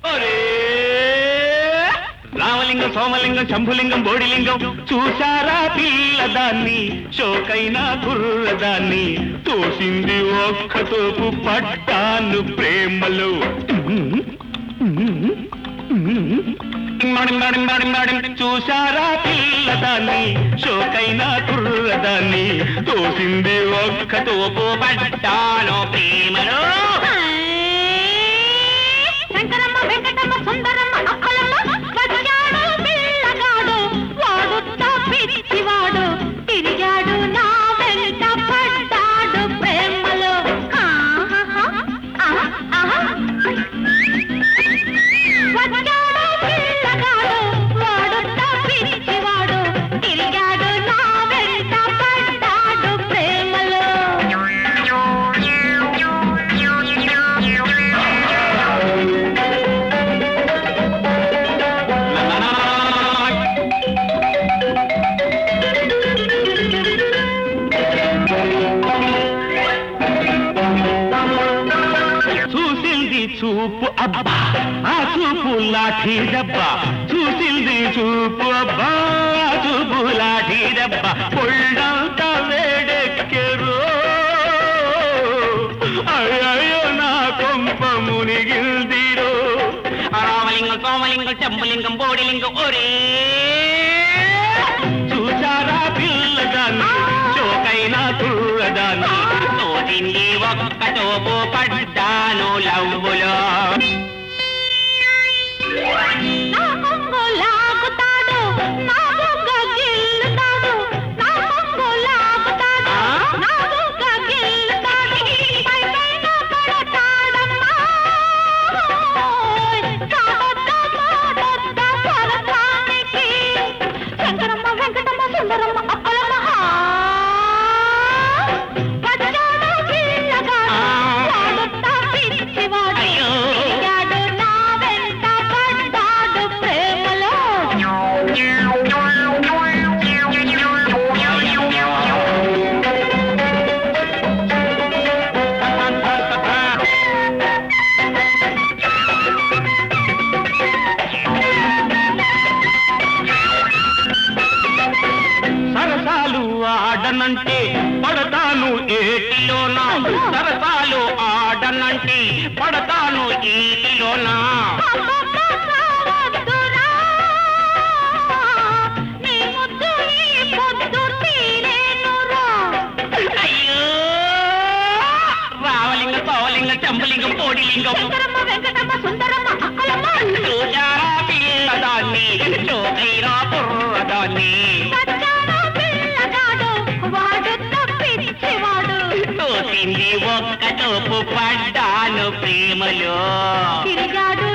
ఒరే! రామలింగం సోమలింగం శంభులింగం బోడిలింగం చూశారా పిల్లదాన్ని షోకైనా కుర్రదాన్ని తోసింది ఒక్క తోపు పట్టాను ప్రేమలో మడిం మడిం మడిం మడిం చూశారా పిల్లదాన్ని షోకైనా కుర్రదాన్ని తోసింది ఒక్క తోపు పట్టాను ప్రేమలో శంకరమ్మ వెంకటమ్మ సుందరమ్మ అక్కలమ్మ వచ్చాడు పిల్లగాడు వాడు తప్పిచ్చివాడు తిరిగాడు నా వెంట పడ్డాడు ప్రేమలో ఆహాహా, ఆహా, ఆహా. వచ్చాడు పిల్లగాడు వాడు తప్పిచ్చివాడు తిరిగాడు నా వెంట పడ్డాడు ప్రేమలో చూసింది చూపు అబ్బా ఆ చూపు లాఠీ దెబ్బ చూసింది చూపు అబ్బా ఆ చూపు లాఠీ దెబ్బ పొళ్ళంతా వేడెక్కెరు అయ్యో నా కొంప మునిగిల్దిరో రామలింగం సోమలింగం చెంబలింగం బోడిలింగం ఒరే చూసారా పిల్లదాన్ని చోకైనా కుర్రదాన్ని తోటింది ఒక్క తోపు పడ్డాను లవ్వులో నా కొంగు లాగుతాడు నా బుగ్గ గిల్లుతాడు నా కొంగు లాగుతాడు నా బుగ్గ గిల్లుతాడు పై పైన పడతాడమ్మా కాడొద్ద మాడొద్ద పరచానికి శంకరమ్మ వెంకటమ్మ సుందరమ్మ అప్పలమ్మ వచ్చాడు పిల్లగాడు వాడు తప్పించివాడు అయ్యో. తిరిగాడు నా వెంట పడ్డాడు ప్రేమలో సరసాలు ఆడనంటే పడతాను ఏటిలోనా సరసాలు ఆడనంటే పడతాను ఏటిలోనా అబ్బబ్బ సావద్దురా. నీ ముద్దు ఈ పొద్దు తీరేనురా. అయ్యో రావలింగం సోవలింగం చెంబలింగం పోడిలింగం శంకరమ్మ వెంకటమ్మ సుందరమ్మ అక్కలమ్మ చూచారా పిల్లదాన్ని చోకైనా కుర్రదాన్ని వచ్చాడు పిల్లగాడు వాడు తప్పించేవాడు తోసింది ఒక్క తోపు పడ్డాను ప్రేమలో తిరిగాడు